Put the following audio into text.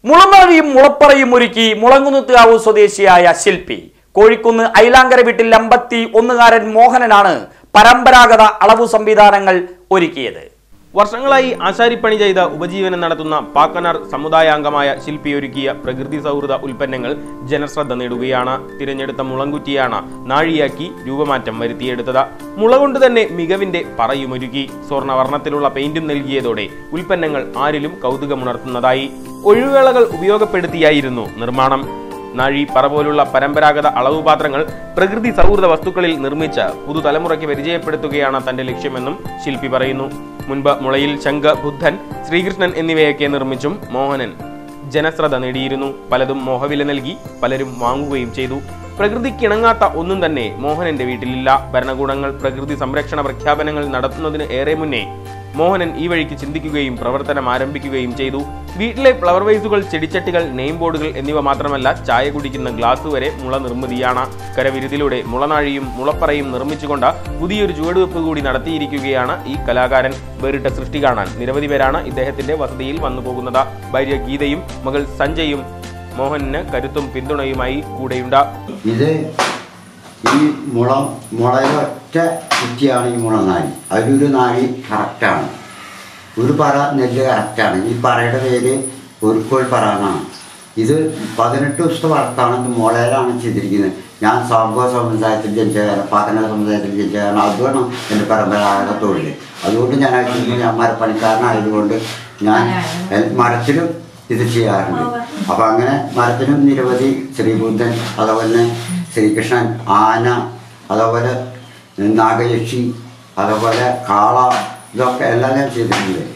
മുളമഴിയും മുളപ്പറയും ഒരുക്കി മുളങ്കുന്നുത്തുകാവ് സ്വദേശിയായ ശില്പി കോഴിക്കുന്ന് ഐലാങ്കര വീട്ടിൽ അമ്പത്തി ഒന്നുകാരൻ മോഹനനാണ് പരമ്പരാഗത അളവു സംവിധാനങ്ങൾ ഒരുക്കിയത് വർഷങ്ങളായി ആശാരിപ്പണി ചെയ്ത് ഉപജീവനം നടത്തുന്ന പാക്കനാർ സമുദായാംഗമായ ശില്പിയൊരുക്കിയ പ്രകൃതി സൗഹൃദ ഉൽപ്പന്നങ്ങൾ ജനശ്രദ്ധ നേടുകയാണ് തിരഞ്ഞെടുത്ത മുളങ്കുറ്റിയാണ് നാഴിയാക്കി രൂപമാറ്റം വരുത്തിയെടുത്തത് മുള കൊണ്ട് തന്നെ മികവിന്റെ പറയുമൊരുക്കി സ്വർണ്ണവർണ്ണത്തിലുള്ള പെയിന്റും നൽകിയതോടെ ഉൽപ്പന്നങ്ങൾ ആരിലും കൗതുകമുണർത്തുന്നതായി ഒഴിവുവേളകൾ ഉപയോഗപ്പെടുത്തിയായിരുന്നു നിർമ്മാണം നാഴി പറ പോലുള്ള പരമ്പരാഗത അളവുപാത്രങ്ങൾ പ്രകൃതി സൗഹൃദ വസ്തുക്കളിൽ നിർമ്മിച്ച് പുതുതലമുറയ്ക്ക് പരിചയപ്പെടുത്തുകയാണ് തന്റെ ലക്ഷ്യമെന്നും ശില്പി പറയുന്നു മുൻപ് മുളയിൽ ശംഖ ബുദ്ധൻ ശ്രീകൃഷ്ണൻ എന്നിവയൊക്കെ നിർമ്മിച്ചും മോഹനൻ ജനശ്രദ്ധ നേടിയിരുന്നു പലതും മോഹവില നൽകി പലരും വാങ്ങുകയും ചെയ്തു പ്രകൃതിക്കിണങ്ങാത്ത ഒന്നും തന്നെ മോഹനന്റെ വീട്ടിലില്ല ഭരണകൂടങ്ങൾ പ്രകൃതി സംരക്ഷണ പ്രഖ്യാപനങ്ങൾ നടത്തുന്നതിന് ഏറെ മുന്നേ മോഹനൻ ഈ വഴിക്ക് ചിന്തിക്കുകയും പ്രവർത്തനം ആരംഭിക്കുകയും ചെയ്തു വീട്ടിലെ ഫ്ലവർ വൈസുകൾ ചെടിച്ചട്ടികൾ നെയിം ബോർഡുകൾ എന്നിവ മാത്രമല്ല ചായ കുടിക്കുന്ന ഗ്ലാസ് വരെ മുള നിർമ്മിതിയാണ് കരവിരുതിലൂടെ മുളനാഴിയും മുളപ്പറയും നിർമ്മിച്ചുകൊണ്ട് പുതിയൊരു ചുവടുവെപ്പ് കൂടി നടത്തിയിരിക്കുകയാണ് ഈ കലാകാരൻ വേറിട്ട സൃഷ്ടി കാണാൻ നിരവധി പേരാണ് ഇദ്ദേഹത്തിന്റെ വസതിയിൽ വന്നു പോകുന്നത് ഭാര്യ ഗീതയും മകൾ സഞ്ജയും മോഹനന് കരുത്തും പിന്തുണയുമായി കൂടെയുണ്ട് ഇത് ഈ മുള മുളയൊറ്റ കുറ്റിയാണ് ഈ മുളനാഴി അതിലൊരു നാഴി കറക്റ്റാണ് ഒരു പറ നെല്ല് കറക്റ്റാണ് ഈ പറയുടെ പേര് ഒരുക്കോൾ പറ എന്നാണ് ഇത് പതിനെട്ട് ദിവസത്തെ വളർത്താണ് ഇത് മുളയിലാണ് ചെയ്തിരിക്കുന്നത് ഞാൻ സാമൂഹ്യ സമുദായത്തിൽ ജനിച്ച കാരണം പാതന സമുദായത്തിൽ ജനിച്ച കാരണം അതുമാണ് എൻ്റെ പരമ്പരാഗത തൊഴിൽ അതുകൊണ്ട് ഞാൻ ആക്ച്വലി ഞാൻ മരപ്പണിക്കാരനായതുകൊണ്ട് ഞാൻ എൽ- മരത്തിലും ഇത് ചെയ്യാറുണ്ട് അപ്പം അങ്ങനെ മരത്തിനും നിരവധി ശ്രീബുദ്ധൻ അതുപോലെ തന്നെ ശ്രീകൃഷ്ണൻ ആന അതുപോലെ നാഗയക്ഷി അതുപോലെ കാള ഇതൊക്കെ എല്ലാം ഞാൻ ചെയ്തിട്ടുണ്ട്